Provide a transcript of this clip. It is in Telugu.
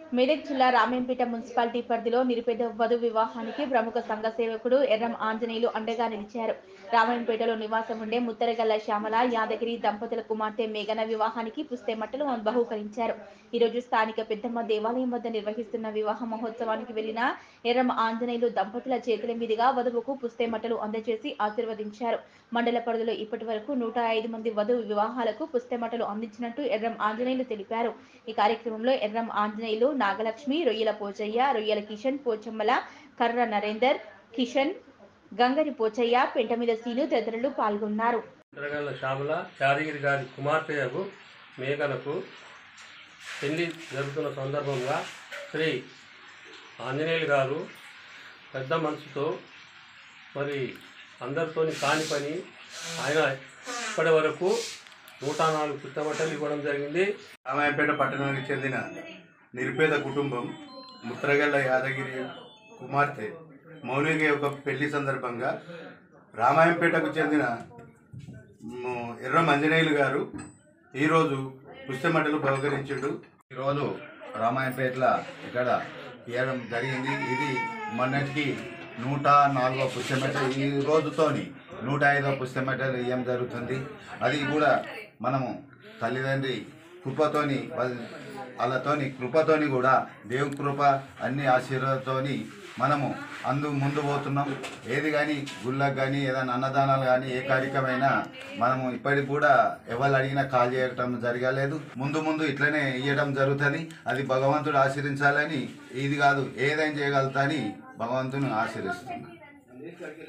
మెదక్ జిల్లా రామేంపేట మున్సిపాలిటీ పరిధిలో నిరుపేద వధు వివాహానికి ప్రముఖ సంఘ సేవకుడు ఎర్రం ఆంజనేయులు అండగా నిలిచారు రామాయంపేటలో నివాసం ఉండే ముత్తరగల్ల శ్యామల యాదగిరి దంపతుల కుమార్తె మేఘన వివాహానికి పుస్తెమట్టలు బహూకరించారు ఈ రోజు స్థానిక పెద్దమ్మ దేవాలయం వద్ద నిర్వహిస్తున్న వివాహ మహోత్సవానికి వెళ్లిన ఎర్రం ఆంజనేయులు దంపతుల చేతుల మీదుగా వధువుకు పుస్తెమట్టలు అందజేసి ఆశీర్వదించారు మండల పరిధిలో ఇప్పటి వరకు నూట ఐదు మంది వధువు వివాహాలకు పుస్తెమట్టలు అందించినట్టు ఎర్రం ఆంజనేయులు తెలిపారు ఈ కార్యక్రమంలో ఎర్రం ఆంజనేయులు నాగలక్ష్మి రొయ్యల పోచయ్య రొయ్యల కిషన్ పోచమ్మల కర్ర నరేందర్ కిషన్ గంగరి పోచయ్య పెంటమీద సీను తదితరులు పాల్గొన్నారు తిరగల్ల శ్యామల యాదగిరి గారి కుమార్తెకు మేఘనకు పెళ్లి జరుగుతున్న సందర్భంగా శ్రీ ఆంజనేయులు గారు పెద్ద మనసుతో మరి అందరితోని కాని పని ఆయన ఇప్పటి వరకు నూట నాలుగు పుట్టబట్టలు ఇవ్వడం జరిగింది రామాయపేట పట్టణానికి చెందిన నిరుపేద కుటుంబం ముత్రగల్ల యాదగిరి కుమార్తె మౌలిక యొక్క పెళ్లి సందర్భంగా రామాయంపేటకు చెందిన మ్, ఎర్ర మంజనేయులు గారు ఈరోజు పుస్తమటలు బహుకరించుడు ఈరోజు రామాయణపేటలో ఇక్కడ ఇవ్వడం జరిగింది ఇది మొన్నటికి నూట నాలుగో పుస్తమెట ఈ రోజుతోని నూట ఐదో పుస్తమెటలు ఇవ్వడం జరుగుతుంది అది కూడా మనము తల్లిదండ్రి కృపతోని వాళ్ళ- వాళ్ళతోని కృపతోని కూడా దేవుని కృప అన్ని ఆశీర్వాదంతోని మనము అందు ముందు పోతున్నాం ఏది కానీ గుళ్ళకు కానీ ఏదైనా అన్నదానాలు కానీ ఏ కార్యక్రమైనా మనము ఇప్పటికి కూడా ఎవరు అడిగినా కాల్ చేయటం జరగలేదు ముందు ముందు ఇట్లనే ఇవ్వడం జరుగుతుంది అది భగవంతుడు ఆశీర్వించాలని ఇది కాదు ఏదైనా చేయగలుగుతా అని భగవంతుని ఆశీర్విస్తున్నాను